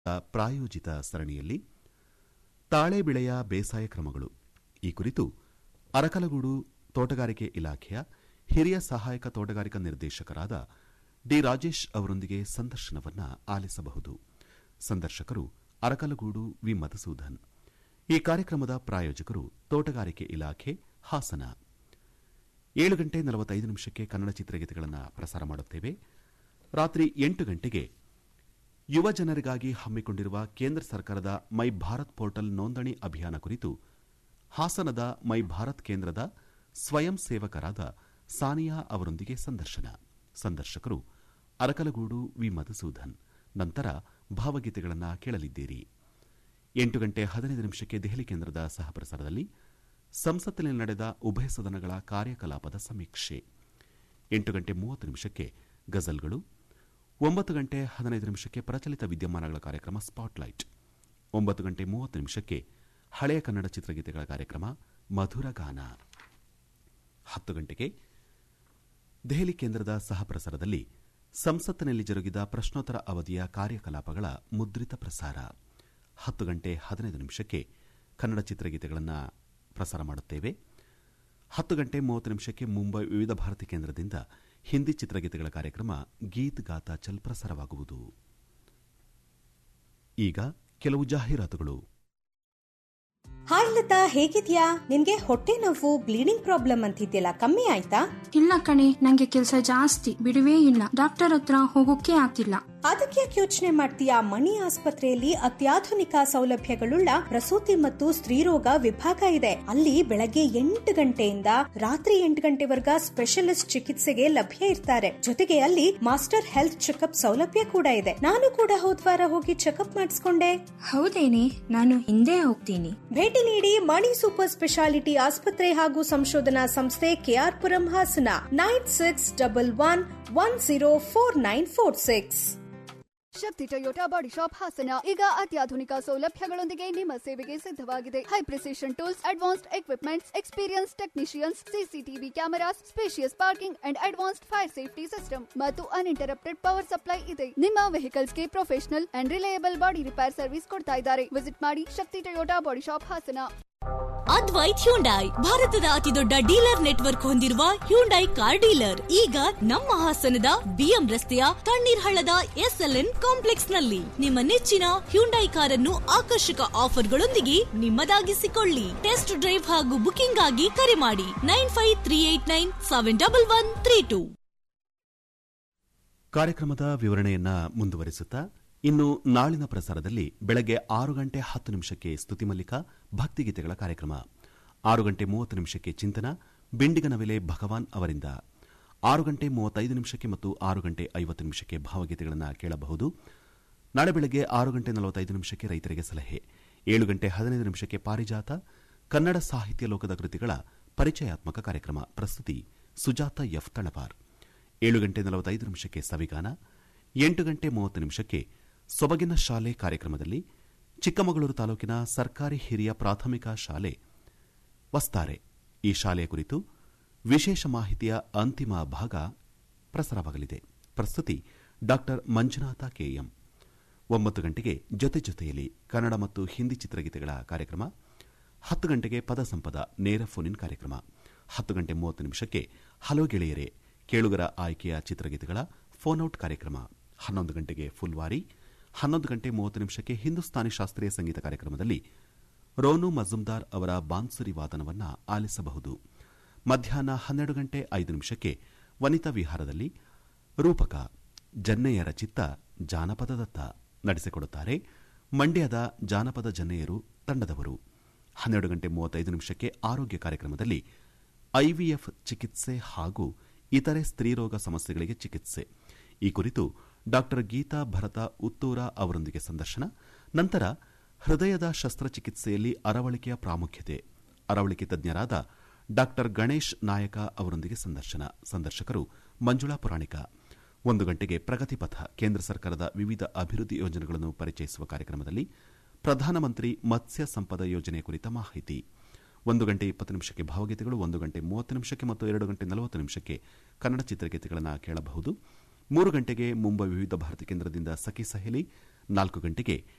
ಪ್ರಾಯೋಜಿತ ಸರಣಿಯಲ್ಲಿ ತಾಳೆ ಬೆಳೆಯ ಬೇಸಾಯ ಕ್ರಮಗಳು ಈ ಕುರಿತು ಅರಕಲಗೂಡು ತೋಟಗಾರಿಕೆ ಇಲಾಖೆಯ ಹಿರಿಯ ಸಹಾಯಕ ತೋಟಗಾರಿಕಾ ನಿರ್ದೇಶಕರಾದ ಡಿ ರಾಜೇಶ್ ಅವರೊಂದಿಗೆ ಸಂದರ್ಶನವನ್ನು ಆಲಿಸಬಹುದು ಸಂದರ್ಶಕರು ಅರಕಲಗೂಡು ವಿ ಮಧುಸೂದನ್ ಈ ಕಾರ್ಯಕ್ರಮದ ಪ್ರಾಯೋಜಕರು ತೋಟಗಾರಿಕೆ ಇಲಾಖೆ ಹಾಸನ ಏಳು ಗಂಟೆ ನಲವತ್ತೈದು ನಿಮಿಷಕ್ಕೆ ಕನ್ನಡ ಚಿತ್ರಗೀತೆಗಳನ್ನು ಪ್ರಸಾರ ಮಾಡುತ್ತೇವೆ ರಾತ್ರಿ ಎಂಟು ಗಂಟೆಗೆ ಯುವ ಜನರಿಗಾಗಿ ಹಮ್ಮಿಕೊಂಡಿರುವ ಕೇಂದ್ರ ಸರ್ಕಾರದ ಮೈ ಭಾರತ್ ಪೋರ್ಟಲ್ ನೋಂದಣಿ ಅಭಿಯಾನ ಕುರಿತು ಹಾಸನದ ಮೈ ಭಾರತ್ ಕೇಂದ್ರದ ಸ್ವಯಂ ಸೇವಕರಾದ ಸಾನಿಯಾ ಅವರೊಂದಿಗೆ ಸಂದರ್ಶನ ಸಂದರ್ಶಕರು ಅರಕಲಗೂಡು ವಿ ಮಧುಸೂದನ್ ನಂತರ ಭಾವಗೀತೆಗಳನ್ನು ಕೇಳಲಿದ್ದೀರಿ ಎಂಟು ಗಂಟೆ ಹದಿನೈದು ನಿಮಿಷಕ್ಕೆ ದೆಹಲಿ ಕೇಂದ್ರದ ಸಹಪ್ರಸಾರದಲ್ಲಿ ಸಂಸತ್ತಿನಲ್ಲಿ ನಡೆದ ಉಭಯ ಸದನಗಳ ಕಾರ್ಯಕಲಾಪದ ಸಮೀಕ್ಷೆ ಎಂಟು ಗಂಟೆ ಮೂವತ್ತು ನಿಮಿಷಕ್ಕೆ ಗಜಲ್ಗಳು ಒಂಬತ್ತು ಗಂಟೆ ಹದಿನೈದು ನಿಮಿಷಕ್ಕೆ ಪ್ರಚಲಿತ ವಿದ್ಯಮಾನಗಳ ಕಾರ್ಯಕ್ರಮ ಸ್ಪಾಟ್ಲೈಟ್ ಒಂಬತ್ತು ಗಂಟೆ ಮೂವತ್ತು ನಿಮಿಷಕ್ಕೆ ಹಳೆಯ ಕನ್ನಡ ಚಿತ್ರಗೀತೆಗಳ ಕಾರ್ಯಕ್ರಮ ಮಧುರ ಗಾನ ಹತ್ತು ಗಂಟೆಗೆ ದೆಹಲಿ ಕೇಂದ್ರದ ಸಹಪ್ರಸಾರದಲ್ಲಿ ಸಂಸತ್ತಿನಲ್ಲಿ ಜರುಗಿದ ಪ್ರಶ್ನೋತ್ತರ ಅವಧಿಯ ಕಾರ್ಯಕಲಾಪಗಳ ಮುದ್ರಿತ ಪ್ರಸಾರ ಹತ್ತು ಗಂಟೆ ಹದಿನೈದು ನಿಮಿಷಕ್ಕೆ ಕನ್ನಡ ಚಿತ್ರಗೀತೆಗಳನ್ನು ಪ್ರಸಾರ ಮಾಡುತ್ತೇವೆ ಹತ್ತು ಗಂಟೆ ಮೂವತ್ತು ನಿಮಿಷಕ್ಕೆ ಮುಂಬೈ ವಿವಿಧ ಭಾರತಿ ಕೇಂದ್ರದಿಂದ ಹಿಂದಿ ಚಿತ್ರಗೀತೆಗಳ ಕಾರ್ಯಕ್ರಮ ಗೀತ್ ಗಾತಾ ಚಲ್ ಪ್ರಸಾರವಾಗುವುದು ಈಗ ಕೆಲವು ಜಾಹೀರಾತುಗಳು ಹಾಯ್ ಲತಾ ಹೇಗಿದ್ಯಾ ನಿನ್ಗೆ ಹೊಟ್ಟೆ ನೋವು ಬ್ಲೀಡಿಂಗ್ ಪ್ರಾಬ್ಲಮ್ ಅಂತಿದ್ಯಲ್ಲ ಕಮ್ಮಿ ಆಯ್ತಾ ಇಲ್ಲ ಕಣೆ ನಂಗೆ ಕೆಲಸ ಜಾಸ್ತಿ ಬಿಡುವೇ ಇಲ್ಲ ಡಾಕ್ಟರ್ ಹತ್ರ ಹೋಗೋಕೆ ಆಗ್ತಿಲ್ಲ ಅದಕ್ಕೆ ಯೋಚನೆ ಮಾಡ್ತೀಯಾ ಮಣಿ ಆಸ್ಪತ್ರೆಯಲ್ಲಿ ಅತ್ಯಾಧುನಿಕ ಸೌಲಭ್ಯಗಳುಳ್ಳ ಪ್ರಸೂತಿ ಮತ್ತು ಸ್ತ್ರೀರೋಗ ವಿಭಾಗ ಇದೆ ಅಲ್ಲಿ ಬೆಳಗ್ಗೆ ಎಂಟು ಗಂಟೆಯಿಂದ ರಾತ್ರಿ ಎಂಟು ಗಂಟೆವರೆಗ ಸ್ಪೆಷಲಿಸ್ಟ್ ಚಿಕಿತ್ಸೆಗೆ ಲಭ್ಯ ಇರ್ತಾರೆ ಜೊತೆಗೆ ಅಲ್ಲಿ ಮಾಸ್ಟರ್ ಹೆಲ್ತ್ ಚೆಕಪ್ ಸೌಲಭ್ಯ ಕೂಡ ಇದೆ ನಾನು ಕೂಡ ಹೋದ್ವಾರ ಹೋಗಿ ಚೆಕಪ್ ಮಾಡಿಸ್ಕೊಂಡೆ ಹೌದೇನೆ ನಾನು ಹಿಂದೆ ಹೋಗ್ತೀನಿ ಭೇಟಿ ನೀಡಿ ಮಣಿ ಸೂಪರ್ ಸ್ಪೆಷಾಲಿಟಿ ಆಸ್ಪತ್ರೆ ಹಾಗೂ ಸಂಶೋಧನಾ ಸಂಸ್ಥೆ KR Puram Hassan nine six double one one zero four nine four six Shakti Toyota body shop Hassan ಈಗ ಅತ್ಯಾಧುನಿಕ ಸೌಲಭ್ಯಗಳೊಂದಿಗೆ ನಿಮ್ಮ ಸೇವೆಗೆ ಸಿದ್ಧವಾಗಿದೆ high precision tools advanced equipments experience technicians CCTV cameras spacious parking and advanced fire safety system ಮತ್ತು ಅನ್ಇಂಟರಪ್ಟೆಡ್ ಪವರ್ ಸಪ್ಲೈ ಇದೆ ನಿಮ್ಮ ವೆಹಿಕಲ್ಸ್ಗೆ professional and reliable body repair service ಕೊಡ್ತಾ ಇದ್ದಾರೆ ವಿಸಿಟ್ ಮಾಡಿ Shakti Toyota body shop Hassan Advait Hyundai ಭಾರತದ ಅತಿದೊಡ್ಡ ಡೀಲರ್ ನೆಟ್ವರ್ಕ್ ಹೊಂದಿರುವ ಹ್ಯುಂಡೈ ಕಾರ್ ಡೀಲರ್ ಈಗ ನಮ್ಮ ಹಾಸನದ ಬಿಎಂ ರಸ್ತೆಯ ತಣ್ಣೀರ್ ಹಳ್ಳದ ಎಸ್ಎಲ್ಎನ್ ಕಾಂಪ್ಲೆಕ್ಸ್ ನಲ್ಲಿ ನಿಮ್ಮ ನೆಚ್ಚಿನ ಹ್ಯುಂಡೈ ಕಾರನ್ನು ಆಕರ್ಷಕ ಆಫರ್ಗಳೊಂದಿಗೆ ನಿಮ್ಮದಾಗಿಸಿಕೊಳ್ಳಿ ಟೆಸ್ಟ್ ಡ್ರೈವ್ ಹಾಗೂ ಬುಕಿಂಗ್ ಆಗಿ ಕರೆ ಮಾಡಿ nine five three eight nine seven double one three two ಕಾರ್ಯಕ್ರಮದ ವಿವರಣೆಯನ್ನ ಮುಂದುವರಿಸುತ್ತಾ ಇನ್ನು ನಾಳಿನ ಪ್ರಸಾರದಲ್ಲಿ ಬೆಳಗ್ಗೆ ಆರು ಗಂಟೆ ಹತ್ತು ನಿಮಿಷಕ್ಕೆ ಸ್ತುತಿ ಮಲ್ಲಿಕ ಭಕ್ತಿಗೀತೆಗಳ ಕಾರ್ಯಕ್ರಮ ಆರು ಗಂಟೆ ಮೂವತ್ತು ನಿಮಿಷಕ್ಕೆ ಚಿಂತನ ಬೆಂಡಿಗನವೆಲೆ ಭಗವಾನ್ ಅವರಿಂದ ಆರು ಗಂಟೆ ಮೂವತ್ತೈದು ನಿಮಿಷಕ್ಕೆ ಮತ್ತು ಆರು ಗಂಟೆ ಐವತ್ತು ನಿಮಿಷಕ್ಕೆ ಭಾವಗೀತೆಗಳನ್ನು ಕೇಳಬಹುದು ನಾಳೆ ಬೆಳಗ್ಗೆ ಆರು ಗಂಟೆ ನಲವತ್ತೈದು ನಿಮಿಷಕ್ಕೆ ರೈತರಿಗೆ ಸಲಹೆ ಏಳು ಗಂಟೆ ಹದಿನೈದು ನಿಮಿಷಕ್ಕೆ ಪಾರಿಜಾತ ಕನ್ನಡ ಸಾಹಿತ್ಯ ಲೋಕದ ಕೃತಿಗಳ ಪರಿಚಯಾತ್ಮಕ ಕಾರ್ಯಕ್ರಮ ಪ್ರಸ್ತುತಿ ಸುಜಾತ ಎಫ್ ತಳವಾರ್ ಏಳು ಗಂಟೆ ನಲವತ್ತೈದು ನಿಮಿಷಕ್ಕೆ ಸವಿಗಾನ ಎಂಟು ಗಂಟೆ ಮೂವತ್ತು ನಿಮಿಷಕ್ಕೆ ಸೊಬಗಿನ ಶಾಲೆ ಕಾರ್ಯಕ್ರಮದಲ್ಲಿ ಚಿಕ್ಕಮಗಳೂರು ತಾಲೂಕಿನ ಸರ್ಕಾರಿ ಹಿರಿಯ ಪ್ರಾಥಮಿಕ ಶಾಲೆ ವಸ್ತಾರೆ ಈ ಶಾಲೆಯ ಕುರಿತು ವಿಶೇಷ ಮಾಹಿತಿಯ ಅಂತಿಮ ಭಾಗ ಪ್ರಸಾರವಾಗಲಿದೆ ಪ್ರಸ್ತುತಿ ಡಾ ಮಂಜುನಾಥ ಕೆಎಂ ಒಂಬತ್ತು ಗಂಟೆಗೆ ಜೊತೆ ಜೊತೆಯಲ್ಲಿ ಕನ್ನಡ ಮತ್ತು ಹಿಂದಿ ಚಿತ್ರಗೀತೆಗಳ ಕಾರ್ಯಕ್ರಮ ಹತ್ತು ಗಂಟೆಗೆ ಪದ ಸಂಪದ ನೇರ ಫೋನಿನ್ ಕಾರ್ಯಕ್ರಮ ಹತ್ತು ಗಂಟೆ ಮೂವತ್ತು ನಿಮಿಷಕ್ಕೆ ಹಲೋ ಗೆಳೆಯರೇ ಕೇಳುಗರ ಆಯ್ಕೆಯ ಚಿತ್ರಗೀತೆಗಳ ಫೋನ್ ಔಟ್ ಕಾರ್ಯಕ್ರಮ ಹನ್ನೊಂದು ಗಂಟೆಗೆ ಫುಲ್ವಾರಿ ಹನ್ನೊಂದು ಗಂಟೆ ಮೂವತ್ತು ನಿಮಿಷಕ್ಕೆ ಹಿಂದೂಸ್ತಾನಿ ಶಾಸ್ತ್ರೀಯ ಸಂಗೀತ ಕಾರ್ಯಕ್ರಮದಲ್ಲಿ ರೋನು ಮಜುಮ್ದಾರ್ ಅವರ ಬಾನ್ಸುರಿ ವಾದನವನ್ನು ಆಲಿಸಬಹುದು ಮಧ್ಯಾಹ್ನ ಹನ್ನೆರಡು ಗಂಟೆ ಐದು ನಿಮಿಷಕ್ಕೆ ವನಿತಾ ವಿಹಾರದಲ್ಲಿ ರೂಪಕ ಜನ್ನೆಯರ ಚಿತ್ತ ಜಾನಪದದತ್ತ ನಡೆಸಿಕೊಡುತ್ತಾರೆ ಮಂಡ್ಯದ ಜಾನಪದ ಜನ್ನೆಯರು ತಂಡದವರು ಹನ್ನೆರಡು ಗಂಟೆ ಮೂವತ್ತೈದು ನಿಮಿಷಕ್ಕೆ ಆರೋಗ್ಯ ಕಾರ್ಯಕ್ರಮದಲ್ಲಿ ಐವಿಎಫ್ ಚಿಕಿತ್ಸೆ ಹಾಗೂ ಇತರೆ ಸ್ತ್ರೀರೋಗ ಸಮಸ್ಯೆಗಳಿಗೆ ಚಿಕಿತ್ಸೆ ಈ ಕುರಿತು ಡಾ ಗೀತಾ ಭರತ ಉತ್ತೂರ ಅವರೊಂದಿಗೆ ಸಂದರ್ಶನ ನಂತರ ಹೃದಯದ ಶಸ್ತ್ರಚಿಕಿತ್ಸೆಯಲ್ಲಿ ಅರವಳಿಕೆಯ ಪ್ರಾಮುಖ್ಯತೆ ಅರವಳಿಕೆ ತಜ್ಞರಾದ ಡಾ ಗಣೇಶ್ ನಾಯಕ ಅವರೊಂದಿಗೆ ಸಂದರ್ಶನ ಸಂದರ್ಶಕರು ಮಂಜುಳಾ ಪುರಾಣಿಕ ಒಂದು ಗಂಟೆಗೆ ಪ್ರಗತಿಪಥ ಕೇಂದ್ರ ಸರ್ಕಾರದ ವಿವಿಧ ಅಭಿವೃದ್ಧಿ ಯೋಜನೆಗಳನ್ನು ಪರಿಚಯಿಸುವ ಕಾರ್ಯಕ್ರಮದಲ್ಲಿ ಪ್ರಧಾನಮಂತ್ರಿ ಮತ್ಸ್ಯ ಸಂಪದ ಯೋಜನೆ ಕುರಿತ ಮಾಹಿತಿ ಒಂದು ಗಂಟೆ ಇಪ್ಪತ್ತು ನಿಮಿಷಕ್ಕೆ ಭಾವಗೀತೆಗಳು ಒಂದು ಗಂಟೆ ಮೂವತ್ತು ನಿಮಿಷಕ್ಕೆ ಮತ್ತು ಎರಡು ಗಂಟೆ ನಲವತ್ತು ನಿಮಿಷಕ್ಕೆ ಕನ್ನಡ ಚಿತ್ರಗೀತೆಗಳನ್ನು ಕೇಳಬಹುದು ಮೂರು ಗಂಟೆಗೆ ಮುಂಬೈ ವಿವಿಧ ಭಾರತಿ ಕೇಂದ್ರದಿಂದ ಸಖಿ ಸಹೇಲಿ ನಾಲ್ಕು ಗಂಟೆಗೆ